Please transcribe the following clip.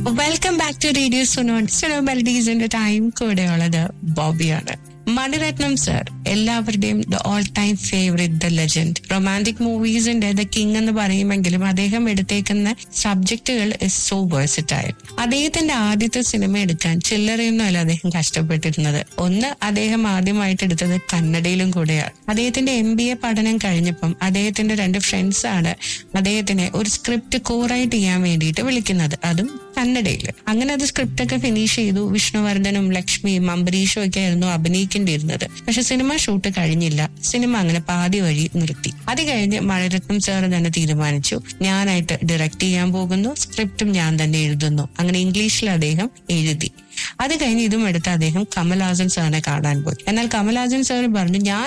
welcome back to radio സുനോൺ സുനോ മെലഡീസിന്റെ time കൂടെയുള്ളത് ബോബിയാണ് മണിരത്നം സർ എല്ലാവരുടെയും the all time favourite the legend romantic മൂവീസിന്റെ ദ കിങ് എന്ന് പറയുമെങ്കിലും അദ്ദേഹം എടുത്തേക്കുന്ന സബ്ജക്റ്റുകൾ ഇസ് സോ വേഴ്സിറ്റൈൽ അദ്ദേഹത്തിന്റെ ആദ്യത്തെ സിനിമ എടുക്കാൻ ചില്ലറയൊന്നുമല്ല അദ്ദേഹം കഷ്ടപ്പെട്ടിരുന്നത് ഒന്ന് അദ്ദേഹം ആദ്യമായിട്ട് എടുത്തത് കന്നഡയിലും കൂടെയാണ് അദ്ദേഹത്തിന്റെ എം ബി എ പഠനം കഴിഞ്ഞപ്പം അദ്ദേഹത്തിന്റെ രണ്ട് ഫ്രണ്ട്സ് ആണ് അദ്ദേഹത്തിനെ ഒരു സ്ക്രിപ്റ്റ് കോറൈറ്റ് ചെയ്യാൻ വേണ്ടിയിട്ട് വിളിക്കുന്നത് അതും കന്നഡയിൽ അങ്ങനെ അത് സ്ക്രിപ്റ്റ് ഒക്കെ ഫിനിഷ് ചെയ്തു വിഷ്ണുവർദ്ധനും ലക്ഷ്മിയും അംബരീഷും ഒക്കെ ആയിരുന്നു അഭിനയിക്കേണ്ടിയിരുന്നത് പക്ഷെ സിനിമ ഷൂട്ട് കഴിഞ്ഞില്ല സിനിമ അങ്ങനെ പാതി വഴി നിർത്തി അത് കഴിഞ്ഞ് മഴരത്നം സാർ തന്നെ തീരുമാനിച്ചു ഞാനായിട്ട് ഡയറക്റ്റ് ചെയ്യാൻ പോകുന്നു സ്ക്രിപ്റ്റും ഞാൻ തന്നെ എഴുതുന്നു അങ്ങനെ ഇംഗ്ലീഷിൽ അദ്ദേഹം എഴുതി അത് കഴിഞ്ഞ് ഇതും എടുത്ത് അദ്ദേഹം കമൽഹാസൻ സാറിനെ കാണാൻ പോയി എന്നാൽ കമൽഹാസൻ സാർ പറഞ്ഞു ഞാൻ